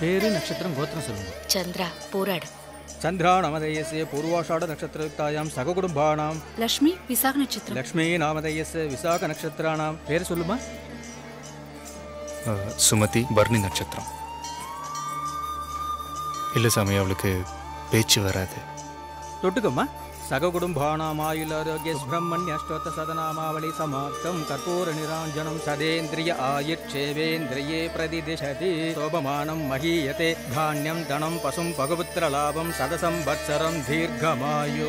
பேரு நட்சத்திரம் கோத்திரம் சொல்லுங்க சந்திரா போராடு சந்திராநாமதேயஸ்ய பூர்வாஷாட நட்சத்திரயுக்தாயாம் சககுடும்பானாம் லக்ஷ்மி விசாக நட்சத்திரம் லக்ஷ்மி நாமதேயஸ்ய விசாக நட்சத்திரானாம் பேர் சொல்லுமா அஹ், சுமதி பர்ணி நட்சத்திரம் இல்லை சாமி அவளுக்கு பேச்சு வராது தொட்டுக்கம்மா சககுடும்பானாமாயுலாரோக்கிய பிரம்மண்யஷ்டோத்த சதநாமாவளி சமாப்தம் கற்பூர நிராஞ்சனம் சதேந்திரிய ஆயுட்சேவேந்திரியே பிரதிதிஷதி சோபமானம் மகீயதே தானியம் தனம் பசும் பகுபுத்திர லாபம் சதசம் வத்சரம் தீர்க்கமாயு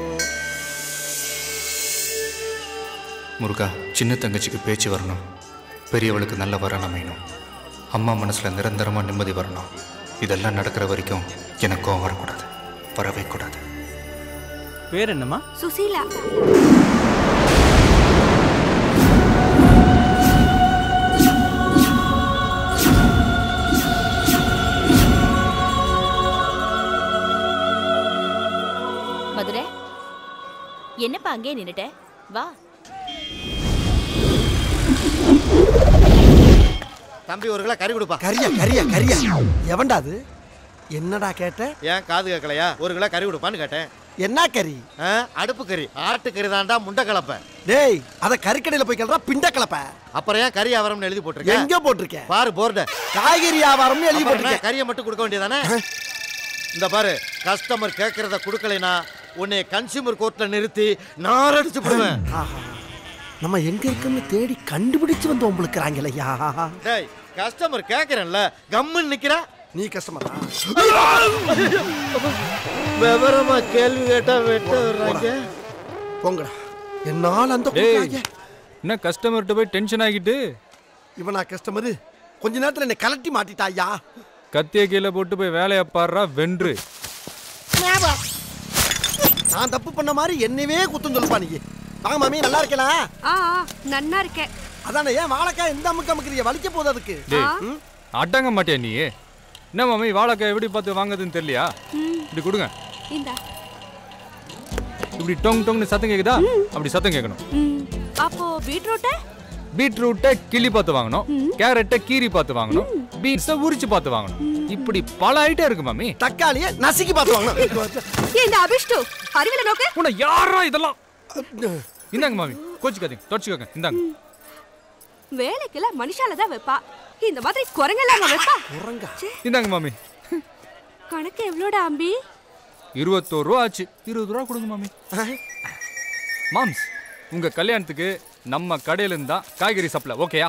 முருகா சின்ன தங்கச்சிக்கு பேச்சு வரணும் பெரியவளுக்கு நல்ல வரணும் அமையணும் அம்மா மனசில் நிரந்தரமாக நிம்மதி வரணும் இதெல்லாம் நடக்கிற வரைக்கும் எனக்கு கோவம் வரக்கூடாது வரவே கூடாது பேர் என்னம்மா சுசீலா மதுரை என்னப்பா அங்கே நின்னுட்ட வா தம்பி ஒரு கிலோ கறி கொடுப்பா கரியா கரியா கரியா எவன்டா அது என்னடா கேட்ட ஏன் காது கேட்கலையா ஒரு கிலோ கறி கொடுப்பான்னு கேட்டேன் என்ன கறி ஆ, அடுப்பு கறி ஆட்டு கறி தான்டா முண்டை கலப்பை டேய் அத கறிக்கடையில போய் கேள்றா பிண்ட கலப்ப அப்புறம் ஏன் கறி வியாபாரம்னு எழுதி போட்டிருக்கேன் எங்க போட்டிருக்க பாரு போர்டு காய்கறி வியாபாரம்னு எழுதி போட்டிருக்க கறியை மட்டும் கொடுக்க வேண்டியதானே இந்த பாரு கஸ்டமர் கேட்கறத கொடுக்கலைனா உன்னை கன்சியூமர் கோர்ட்ல நிறுத்தி நாரடிச்சு போடுவேன் ஆஹா. நம்ம எங்க இருக்கோம்னு தேடி கண்டுபிடிச்சு வந்து உங்களுக்குறாங்களையா டேய் கஸ்டமர் கேட்கறேன்ல கம்முன்னு நிக்கிறா நீ கஷ்டமாடா விவரமா கேள்வி கேட்டா வெட்ட வர்றாங்க போங்கடா என்னால் அந்த டேய் கூட்டாங்க. என்ன கஸ்டமர்கிட்ட போய் டென்ஷன் ஆகிட்டு இவனா கஸ்டமரு கொஞ்ச நேரத்துல என்னை கலட்டி மாட்டிட்டாயா கத்திய கீழே போட்டு போய் வேலையை பாடுறா வென்று நான் தப்பு பண்ண மாதிரி என்னவே குத்தம் சொல்லுப்பா நீ வாங்க மாமி நல்லா இருக்கலாம் ஆ ஆ, நன்னா இருக்கேன் அதானே ஏன் வாழைக்காய் எந்த அமுக்கு அமுக்குறிய வலிக்க போகுது அதுக்கு டேய் ம்? அடங்க மாட்டியா நீ என்ன மாமி வாழைக்காய் எப்படி பார்த்து வாங்குறதுன்னு தெரியலையா இப்படி கொடுங்க இந்தா இப்படி டொங் டொங்னு சத்தம் கேக்குதா அப்படி சத்தம் கேட்கணும் ம், அப்போ பீட்ரூட்ட பீட்ரூட்டை கிள்ளி பார்த்து வாங்கணும் கேரட்டை கீரி பார்த்து வாங்கணும் பீன்ஸை உரிச்சு பார்த்து வாங்கணும் இப்படி பல ஐட்டம் இருக்கு மாமி தக்காளியை நசுக்கி பார்த்து வாங்கணும் ஏன் இந்த அபிஷ்டு அறிவில நோக்கு உன்னை யாரா இதெல்லாம் இந்தாங்க மாமி கோச்சுக்காதீங்க தொடச்சுக்கோங்க இந்தாங்க வேலைக்கெல்லாம் மனுஷால தான் வைப்பா இந்த மாதிரி குரங்கெல்லாம் அங்க வைப்பா குரங்கா இந்தாங்க மாமி கணக்கு எவ்வளோடா அம்பி இருபத்தோரு ரூபா ஆச்சு இருபது ரூபா கொடுங்க மாமி மாம்ஸ் உங்க கல்யாணத்துக்கு நம்ம கடையில இருந்து தான் காய்கறி சப்ளை ஓகேயா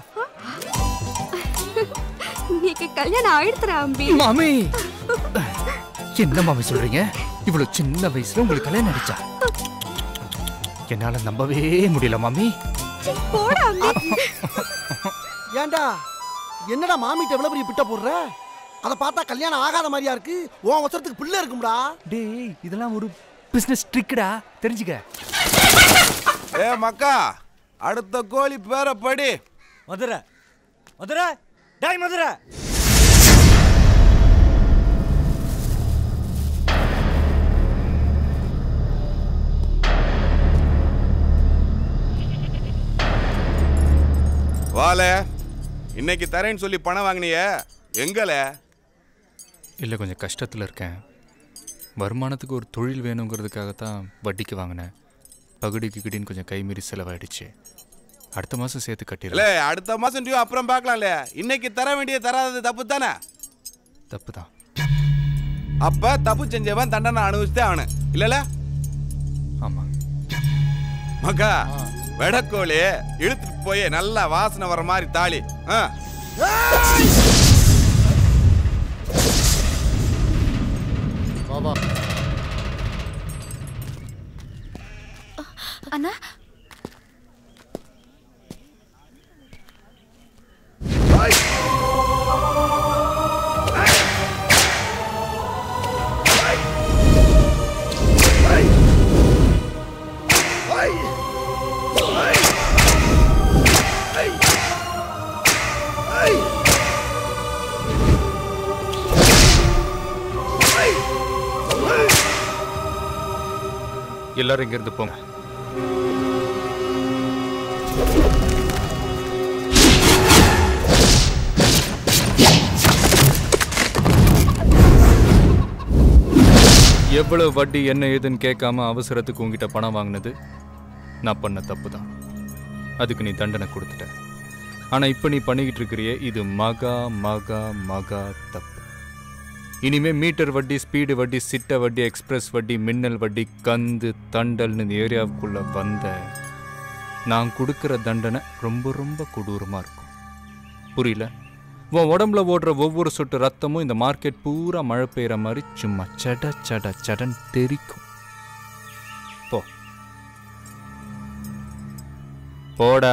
நீக்கு கல்யாணம் ஆயிடுத்துற அம்பி மாமி என்ன மாமி சொல்றீங்க இவ்வளவு சின்ன வயசுல உங்களுக்கு கல்யாணம் ஆயிடுச்சா என்னால நம்பவே முடியல மாமி போடா அம்பி ஏன்டா என்னடா மாமிட்ட எவ்வளவு பெரிய பிட்ட போடுற அதை பார்த்தா கல்யாணம் ஆகாத மாதிரியா இருக்கு உன் அவசரத்துக்கு பிள்ளை இருக்கும்டா டேய் இதெல்லாம் ஒரு பிசினஸ் ட்ரிக்குடா தெரிஞ்சுக்க ஏ மக்கா அடுத்த கோழி பேர படி மதுரை மதுரை டாய் மதுரை வால இன்னைக்கு தரேன்னு சொல்லி பணம் வாங்கினிய எங்கல இல்லை கொஞ்சம் கஷ்டத்தில் இருக்கேன் வருமானத்துக்கு ஒரு தொழில் வேணுங்கிறதுக்காகத்தான் வட்டிக்கு வாங்கினேன் பகுடி கிகுடின்னு கொஞ்சம் கைமீறி செலவாயிடுச்சு அடுத்த மாதம் சேர்த்து இல்ல கட்டிடலாம் அடுத்த மாசம் டியூ அப்புறம் பார்க்கலாம்ல இன்னைக்கு தர வேண்டிய தராதது தப்பு தானே தப்பு தான் அப்ப தப்பு செஞ்சவன் தண்டனை அனுபவிச்சுட்டே அவனு இல்லல ஆமாம் மக்கா வெடக்கோழி இழுத்துட்டு போய் நல்லா வாசனை வர மாதிரி தாலி ஆ பாபா அண்ணா எல்லாரும் இங்கேருந்து போங்க எவ்வளவு வட்டி என்ன ஏதுன்னு கேட்காம அவசரத்துக்கு உங்ககிட்ட பணம் வாங்கினது நான் பண்ண தப்பு தான் அதுக்கு நீ தண்டனை கொடுத்துட்ட ஆனா இப்ப நீ பண்ணிக்கிட்டு இருக்கிறியே இது மகா மகா மகா தப்பு இனிமே மீட்டர் வட்டி ஸ்பீடு வட்டி சிட்ட வட்டி எக்ஸ்பிரஸ் வட்டி மின்னல் வட்டி கந்து தண்டல்னு இந்த ஏரியாவுக்குள்ள வந்த நான் கொடுக்கிற தண்டனை ரொம்ப ரொம்ப கொடூரமா இருக்கும் புரியல உன் உடம்புல ஓடுற ஒவ்வொரு சொட்டு ரத்தமும் இந்த மார்க்கெட் பூரா மழை பெய்யுற மாதிரி சும்மா சட சட சடன் தெரிக்கும் போ போடா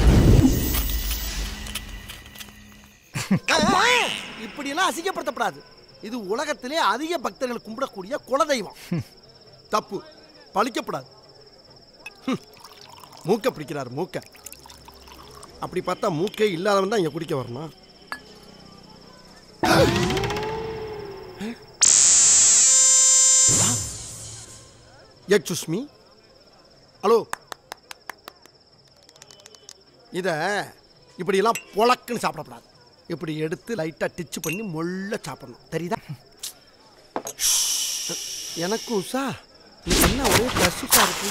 இப்படியெல்லாம் அசிங்கப்படுத்தப்படாது இது உலகத்திலே அதிக பக்தர்கள் கும்பிடக்கூடிய குலதெய்வம் தப்பு பழிக்கப்படாது ஹம். மூக்க பிடிக்கிறார் மூக்க அப்படி பார்த்தா மூக்கே இல்லாதவன் தான் இங்க குடிக்க வரணும் எக்ஸுஸ் மீ ஹலோ இத இப்படியெல்லாம் பொளக்குன்னு சாப்பிடக்கூடாது இப்படி எடுத்து லைட்டா டிச்சு பண்ணி மொள்ள சாப்பிடணும் தெரியுதா எனக்கு உஷா இது என்ன ஒரே கசுசா இருக்கு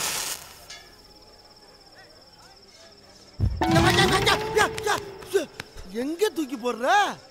யா, யா, யா, எங்க தூக்கி போடுற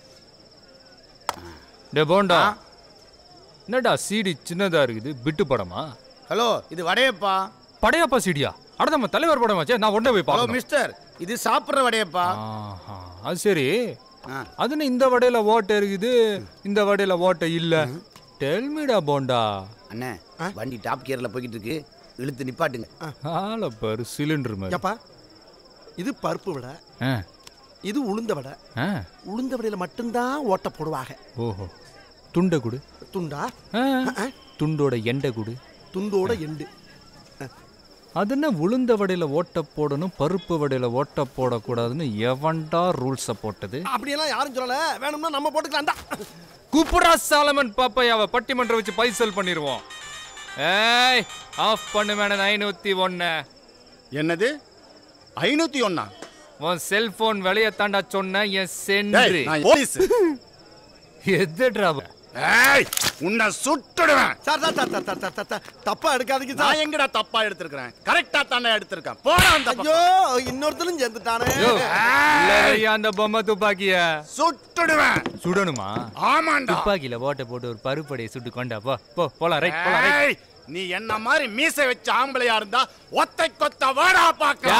டே போண்டா என்னடா சீடி சின்னதா இருக்குது பிட்டு படமா ஹலோ இது வடையப்பா படையாப்பா சீடியா அட நம்ம தலைவர் படமாச்சே நான் உடனே போய் ஹலோ பார்க்கணும் மிஸ்டர் இது சாப்பிட்ற வடையப்பா ஆஹா, அது சரி ஆ. அதுன்னு இந்த வடையில ஓட்டை இருக்குது இந்த வடையில ஓட்டை இல்ல டெல்மிடா போண்டா அண்ணே வண்டி டாப் கியர்ல போய்கிட்டு இருக்கு இழுத்து நிப்பாட்டுங்க ஆள பாரு சிலிண்டர் மாதிரி ஏப்பா இது பருப்பு வடை ஆ, இது உளுந்த வடை ஆ, உளுந்த வடையில மட்டும்தான் ஓட்ட போடுவாங்க ஓஹோ துண்டை குடு துண்டா ஆ, ஆ, துண்டோட எண்டை குடு துண்டோட எண்டு அது என்ன உளுந்த வடையில ஓட்ட போடணும் பருப்பு வடையில ஓட்ட போடக்கூடாதுன்னு எவன்டா ரூல்ஸை போட்டது அப்படியெல்லாம் யாரும் சொல்லல வேணும்னா நம்ம போட்டுக்கலாம்டா குப்புரா சாலமன் பாப்பையாவை பட்டிமன்றம் வச்சு பைசல் பண்ணிடுவோம் ஏய் ஆஃப் பண்ணு மேடம் ஐநூத்தி ஒன்னு என்னது ஐநூத்தி ஒன்னா உன் செல்போன் விலைய தாண்டா சொன்ன என் சென்று போலீஸ் எதுடா ஏய் உன்னை சுட்டுடுவேன் sir sir sir sir sir sir, sir sir தப்பா எடுக்காதீங்க சார் நான் எங்கடா தப்பா எடுத்திருக்கிறேன் கரெக்டா தானே எடுத்திருக்கேன் போடா அந்த ஐயோ இன்னொருத்தரும் சேர்ந்துட்டானே யோ, இல்லையா அந்த பொம்மை துப்பாக்கிய சுட்டுடுவேன் சுடணுமா ஆமாண்டா துப்பாக்கியில ஓட்ட போட்டு ஒரு பருப்படையை சுட்டு கொண்டா போ போ போலாம் ரைட் போலாம் ரைட் ஏய், நீ என்ன மாதிரி மீசை வச்ச ஆம்பளையா இருந்தா ஒத்தை கொத்த வாடா பாக்க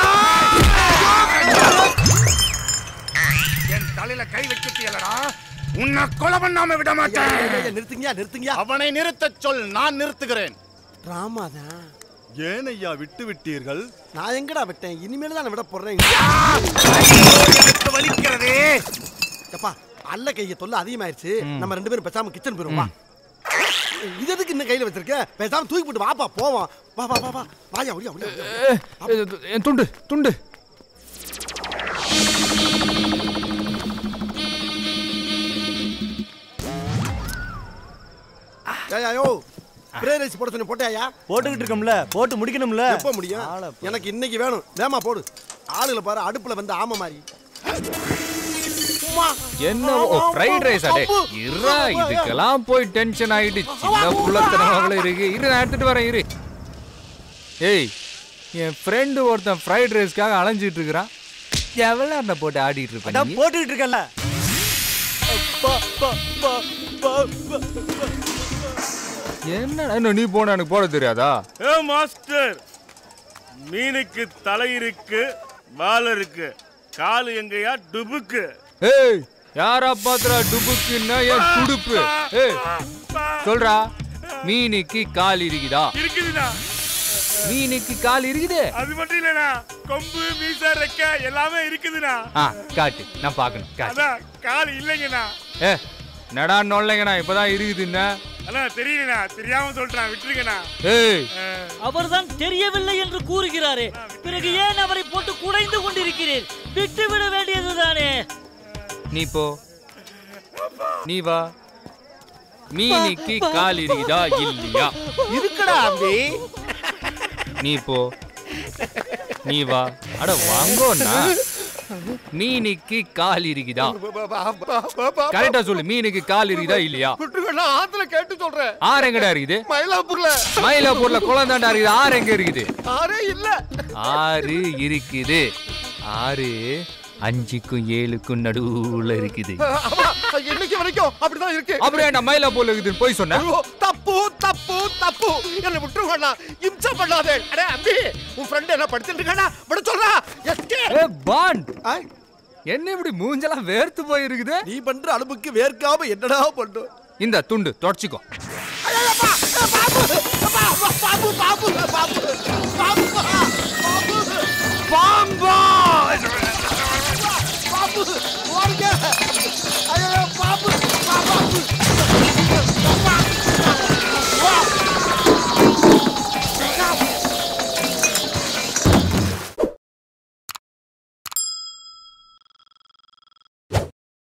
என் தலையில கை வச்சுட்டியலடா உன்னை கொலை பண்ணாம விட ஐயா, மாட்டேன் ஐயா, ஐயா, நிறுத்துங்கயா நிறுத்துங்கயா அவனை நிறுத்தச் சொல் நான் நிறுத்துகிறேன் ராமாதான் ஏன் ஐயா விட்டு விட்டீர்கள் நான் எங்கடா விட்டேன் இனிமேல் தான் நான் விட போடுறேன் எனக்கு வலிக்கிறதே எப்பா அல்ல கைய தொல்லை அதிகமாயிருச்சு நம்ம ரெண்டு பேரும் பேசாம கிச்சன் போயிருவோம் வா இது எதுக்கு இன்னும் கையில வச்சிருக்க பேசாம தூக்கி போட்டு வாப்பா போவோம் வா வா வா வா வாயா ஒடியா ஒடியா ஒடியா. என் துண்டு துண்டு ஏய், ஐயோ ஸ்ப்ரே ரைஸ் போட சொன்ன போட்டாயா போட்டுக்கிட்டு இருக்கோம்ல போட்டு முடிக்கணும்ல எப்போ முடியும் எனக்கு இன்னைக்கு வேணும் வேமா போடு ஆளுகளை பாரு அடுப்புல வந்து ஆமை மாதிரி உம்மா. என்ன ஓ ஃப்ரைட் ரைஸ் அடே இருடா இதுக்கெல்லாம் போய் டென்ஷன் ஆயிட்டு சின்ன புள்ளத்தனமாவில் இருக்கு இரு நான் எடுத்துட்டு வரேன் இரு ஏய் என் ஃப்ரெண்டு ஒருத்தன் ஃப்ரைட் ரைஸ்க்காக அலைஞ்சிட்டு இருக்கிறான் எவ்வளோ அண்ணன் போட்டு ஆடிட்டு இருப்பேன் அதான் நீ? போட்டுக்கிட்டு இருக்கல என்னடா இன்னும் நீ போன எனக்கு போட தெரியாதா ஏ மாஸ்டர் மீனுக்கு தலை இருக்கு வால் இருக்கு காலு எங்கயா டுபுக்கு ஏய் யாரா பாத்துறா டுபுக்குன்னா என் துடுப்பு ஏய் சொல்றா மீனுக்கு கால் இருக்குதா இருக்குதுண்ணா மீனுக்கு கால் இருக்குதே அது மட்டும் இல்லண்ணா கொம்பு மீச ரெக்க எல்லாமே இருக்குதுண்ணா ஆ காட்டு நான் பார்க்கணும் காட்டு அதான் கால் இல்லைங்கண்ணா ஏ நடா நொல்லைங்கண்ணா இப்பதான் இருக்குதுன்னா அண்ணா தெரியலண்ணா தெரியாம சொல்றேன் விட்டுருங்கண்ணா ஏய் அவர்தான் தெரியவில்லை என்று கூறுகிறாரே பிறகு ஏன் அவரை போட்டு குடைந்து கொண்டிருக்கிறீர் விட்டு விட வேண்டியதுதானே நீ போ நீ வா மீனுக்கு கால் இருக்குதா இல்லையா இருக்குடா அம்பி நீ போ நீ வா அட வாங்கோண்ணா மீனுக்கு கால் இருக்குதா கரெக்டா சொல்லு மீனுக்கு கால் இருக்குதா இல்லையா விட்டுருக்கண்ணா ஆத்துல கேட்டு சொல்றேன் ஆறு எங்கடா இருக்குது மயிலாப்பூர்ல மயிலாப்பூர்ல குளந்தாண்டா இருக்குது ஆறு எங்க இருக்குது ஆரே இல்ல ஆறு இருக்குது ஆறு அஞ்சுக்கும் ஏழுக்கும் நடுவுல இருக்குது ஆமா, இன்னைக்கு வரைக்கும் அப்படிதான் இருக்கு அப்புறம் ஏன்டா மயிலாப்பூர்ல இருக்குதுன்னு போய் சொன்ன ஐயோ, தப்பு தப்பு தப்பு என்ன விட்டுருக்கண்ணா இம்சை பண்ணாதே அடே அம்பி உன் ஃப்ரெண்ட் என்ன படிச்சுட்டு இருக்கானா விட சொல்றா எஸ்கே ஏ பாண்ட் என்ன இப்படி மூஞ்செல்லாம் வேர்த்து போயிருக்குது நீ பண்ற அளவுக்கு வேர்க்காம என்னடா பண்ணும் இந்த துண்டு தொடச்சிக்கோ பாபு பாபு பாபு பாபு பாம்பா பாபு ஓடுங்க ஐயோ